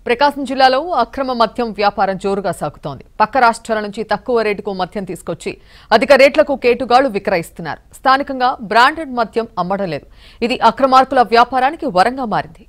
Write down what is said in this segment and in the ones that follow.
ప్రకాశం జిల్లాలో అక్రమ మద్యం వ్యాపారం జోరుగా సాగుతోంది పక్క రాష్ట్రాల నుంచి తక్కువ రేటుకు మద్యం తీసుకొచ్చి అధిక రేట్లకు కేటుగాళ్లు విక్రయిస్తున్నారు స్థానికంగా బ్రాండెడ్ మద్యం అమ్మడం లేదు ఇది అక్రమార్కుల వ్యాపారానికి వరంగా మారింది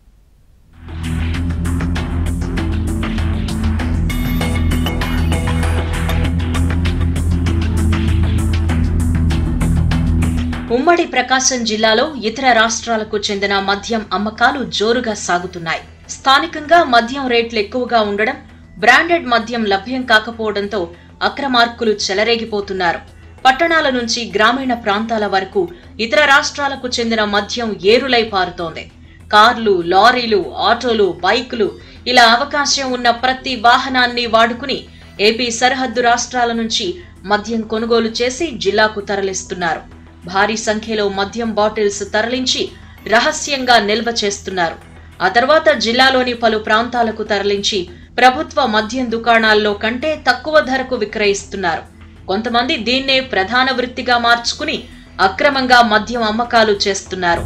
ఉమ్మడి ప్రకాశం జిల్లాలో ఇతర రాష్ట్రాలకు చెందిన మద్యం అమ్మకాలు జోరుగా సాగుతున్నాయి స్థానికంగా మద్యం రేట్లు ఎక్కువగా ఉండడం బ్రాండెడ్ మద్యం లభ్యం కాకపోవడంతో అక్రమార్కులు చెలరేగిపోతున్నారు పట్టణాల నుంచి గ్రామీణ ప్రాంతాల వరకు ఇతర రాష్ట్రాలకు చెందిన మద్యం ఏరులై పారుతోంది కార్లు లారీలు ఆటోలు బైకులు ఇలా అవకాశం ఉన్న ప్రతి వాహనాన్ని వాడుకుని ఏపీ సరిహద్దు రాష్ట్రాల నుంచి మద్యం కొనుగోలు చేసి జిల్లాకు తరలిస్తున్నారు భారీ సంఖ్యలో మద్యం బాటిల్స్ తరలించి రహస్యంగా నిల్వ చేస్తున్నారు ఆ తర్వాత జిల్లాలోని పలు ప్రాంతాలకు తరలించి ప్రభుత్వ మద్యం దుకాణాల్లో కంటే తక్కువ ధరకు విక్రయిస్తున్నారు కొంతమంది దీన్నే ప్రధాన వృత్తిగా మార్చుకుని అక్రమంగా మద్యం అమ్మకాలు చేస్తున్నారు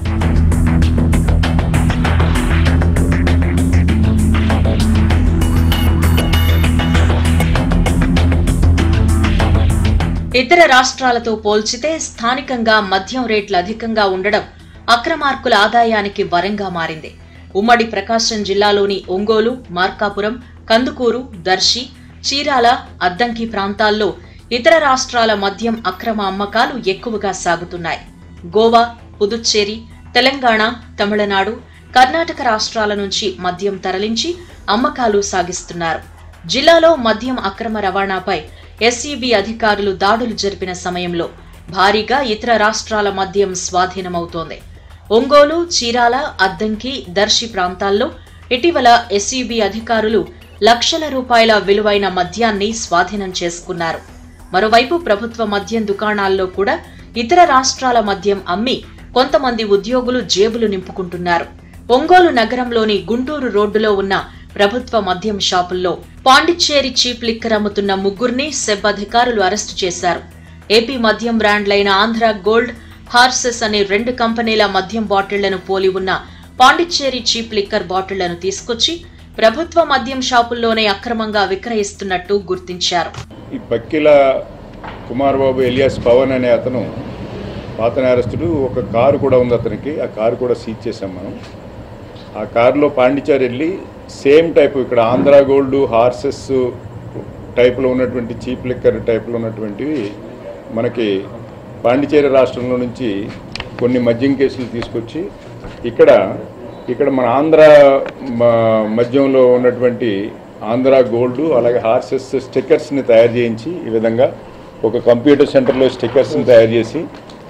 ఇతర రాష్ట్రాలతో పోల్చితే స్థానికంగా మద్యం రేట్లు అధికంగా ఉండడం అక్రమార్కుల ఆదాయానికి వరంగా మారింది ఉమ్మడి ప్రకాశం జిల్లాలోని ఒంగోలు మార్కాపురం కందుకూరు దర్శి చీరాల అద్దంకి ప్రాంతాల్లో ఇతర రాష్ట్రాల మద్యం అక్రమ అమ్మకాలు ఎక్కువగా సాగుతున్నాయి గోవా పుదుచ్చేరి తెలంగాణ తమిళనాడు కర్ణాటక రాష్ట్రాల నుంచి మద్యం తరలించి అమ్మకాలు సాగిస్తున్నారు జిల్లాలో మద్యం అక్రమ రవాణాపై ఎస్ఈబి అధికారులు దాడులు జరిపిన సమయంలో భారీగా ఇతర రాష్ట్రాల మద్యం స్వాధీనమవుతోంది ఒంగోలు చీరాల అద్దంకి దర్శి ప్రాంతాల్లో ఇటీవల ఎస్ఈబి అధికారులు లక్షల రూపాయల విలువైన మద్యాన్ని స్వాధీనం చేసుకున్నారు మరోవైపు ప్రభుత్వ మద్యం దుకాణాల్లో కూడా ఇతర రాష్ట్రాల మద్యం అమ్మి కొంతమంది ఉద్యోగులు జేబులు నింపుకుంటున్నారు ఒంగోలు నగరంలోని గుంటూరు రోడ్డులో ఉన్న ప్రభుత్వ మద్యం షాపుల్లో పాండిచ్చేరి చీప్ లిక్కర్ అమ్ముతున్న ముగ్గురిని సెబ్ అధికారులు అరెస్టు చేశారు ఏపీ మద్యం బ్రాండ్లైన ఆంధ్ర గోల్డ్ హార్సెస్ అనే రెండు కంపెనీల మద్యం బాటిళ్లను పోలి ఉన్న పాండిచ్చేరి చీప్ లిక్కర్ బాటిళ్లను తీసుకొచ్చి ప్రభుత్వ మద్యం షాపుల్లోనే అక్రమంగా విక్రయిస్తున్నట్టు గుర్తించారు ఈ పక్కిల కుమార్ బాబు ఎలియాస్ పవన్ అనే అతను పాత నేరస్తుడు ఒక కారు కూడా ఉంది అతనికి ఆ కారు కూడా సీజ్ చేసాం మనం ఆ కారులో పాండిచారి వెళ్ళి సేమ్ టైప్ ఇక్కడ ఆంధ్ర గోల్డ్ హార్సెస్ టైప్లో ఉన్నటువంటి చీప్ లిక్కర్ టైప్లో ఉన్నటువంటివి మనకి పాండిచేరి రాష్ట్రంలో నుంచి కొన్ని మద్యం కేసులు తీసుకొచ్చి ఇక్కడ ఇక్కడ మన ఆంధ్ర మ- మద్యంలో ఉన్నటువంటి ఆంధ్ర గోల్డ్ అలాగే హార్సెస్ స్టిక్కర్స్ని తయారు చేయించి ఈ విధంగా ఒక కంప్యూటర్ సెంటర్లో స్టిక్కర్స్ని తయారు చేసి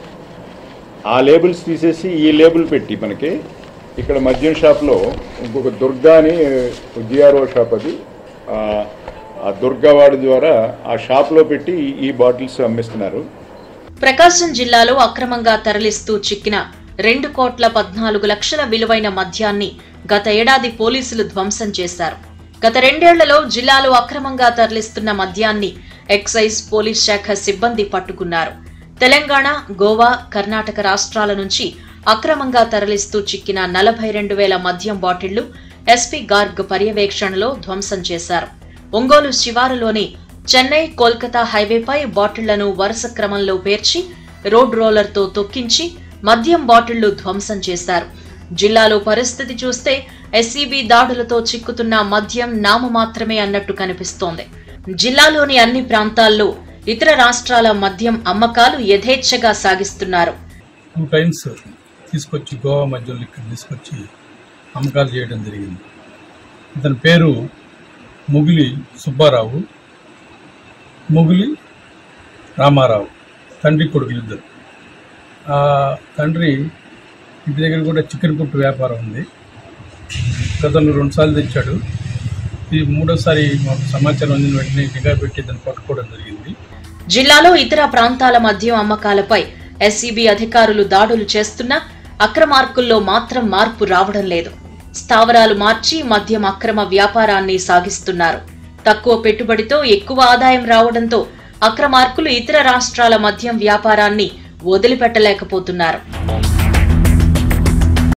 ఆ లేబుల్స్ తీసేసి ఈ లేబుల్ పెట్టి మనకి ఇక్కడ మద్యం షాప్లో ఇంకొక దుర్గా అని జిఆర్ఓ షాప్ అది ఆ- ఆ దుర్గా వాడి ద్వారా ఆ షాప్లో పెట్టి ఈ- ఈ బాటిల్స్ అమ్మిస్తున్నారు ప్రకాశం జిల్లాలో అక్రమంగా తరలిస్తూ చిక్కిన రెండు కోట్ల పద్నాలుగు లక్షల విలువైన మద్యాన్ని గత ఏడాది పోలీసులు ధ్వంసం చేశారు గత రెండేళ్లలో జిల్లాలో అక్రమంగా తరలిస్తున్న మద్యాన్ని ఎక్సైజ్ పోలీస్ శాఖ సిబ్బంది పట్టుకున్నారు తెలంగాణ గోవా కర్ణాటక రాష్ట్రాల నుంచి అక్రమంగా తరలిస్తూ చిక్కిన నలభై రెండు వేల మద్యం బాటిళ్లు ఎస్పీ గార్గ్ పర్యవేక్షణలో ధ్వంసం చేశారు ఒంగోలు శివారులోని చెన్నై కోల్కతా హైవేపై బాటిళ్లను వరుస క్రమంలో పేర్చి రోడ్ రోలర్తో తొక్కించి మద్యం బాటిళ్లు ధ్వంసం చేశారు జిల్లాలో పరిస్థితి చూస్తే ఎస్సీబీ దాడులతో చిక్కుతున్న మద్యం నామమాత్రమే అన్నట్టు కనిపిస్తోంది జిల్లాలోని అన్ని ప్రాంతాల్లో ఇతర రాష్ట్రాల మద్యం అమ్మకాలు యథేచ్ఛగా సాగిస్తున్నారు టూ టైమ్స్ తీసుకొచ్చి గోవా మధ్యలో ఇక్కడ తీసుకొచ్చి అమ్మకాలు చేయడం జరిగింది ఇతని పేరు ముగిలి సుబ్బారావు ముగిలి రామారావు తండ్రి కొడుకులు ఇద్దరు ఆ తండ్రి ఇంటి దగ్గర కూడా చికెన్ కుట్టు వ్యాపారం ఉంది గతంలో రెండుసార్లు తెచ్చాడు ఇది మూడోసారి మాకు సమాచారం అందిన వెంటనే నిఘా పెట్టి దాన్ని పట్టుకోవడం జరిగింది జిల్లాలో ఇతర ప్రాంతాల మద్యం అమ్మకాలపై ఎస్సీబీ అధికారులు దాడులు చేస్తున్నా అక్రమార్కుల్లో మాత్రం మార్పు రావడం లేదు స్థావరాలు మార్చి మద్యం అక్రమ వ్యాపారాన్ని సాగిస్తున్నారు తక్కువ పెట్టుబడితో ఎక్కువ ఆదాయం రావడంతో అక్రమార్కులు ఇతర రాష్ట్రాల మద్యం వ్యాపారాన్ని వదిలిపెట్టలేకపోతున్నారు